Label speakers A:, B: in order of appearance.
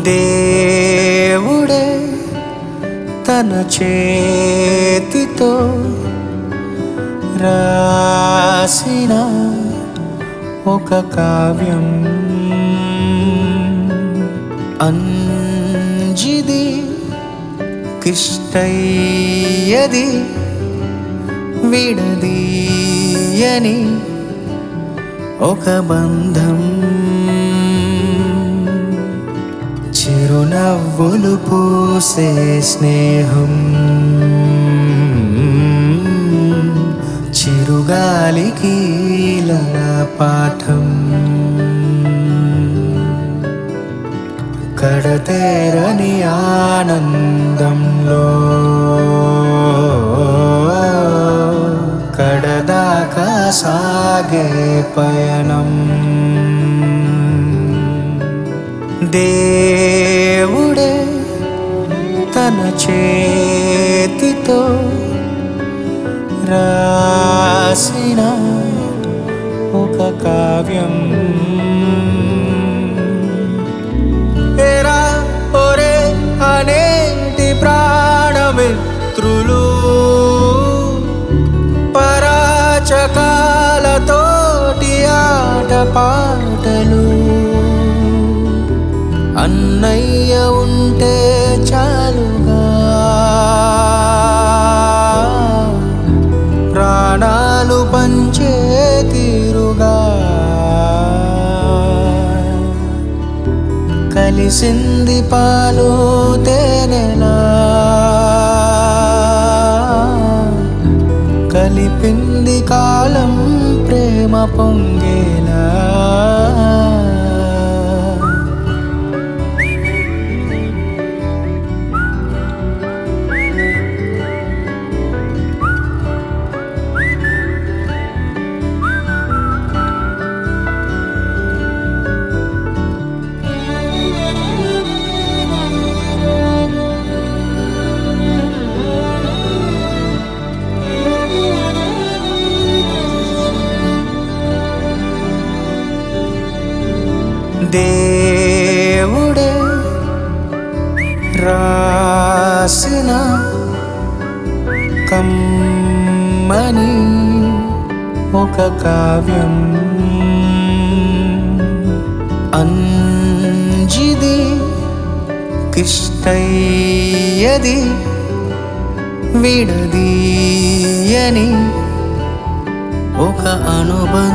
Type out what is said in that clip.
A: దేవుడే తన చేతితో రాసిన ఒక కావ్యం అంజిది కిష్టయ్యది విడదీయని ఒక బంధం చిరునవ్వులు పూసే స్నేహం చిరుగాలికి లల పాఠం కడతేరని ఆనందంలో కడదాకా సాగే పయనం దేవుడే తన చేతితో రాసిన ఒక కావ్యం ఎరా ఒరే అనేటి ప్రాణమిత్రులు పరాచకాలతోటి ఆట పాటలు అన్నయ్య ఉంటే చాలుగా ప్రాణాలు పంచే తీరుగా కలిసింది పాలు తేనెలా కలిపింది కాలం ప్రేమ పొంగేలా దేవుడే రాసిన కమ్మని ఒక కావ్యం అంజిది కిష్టయ్యది విడదీయని ఒక అనుబంధం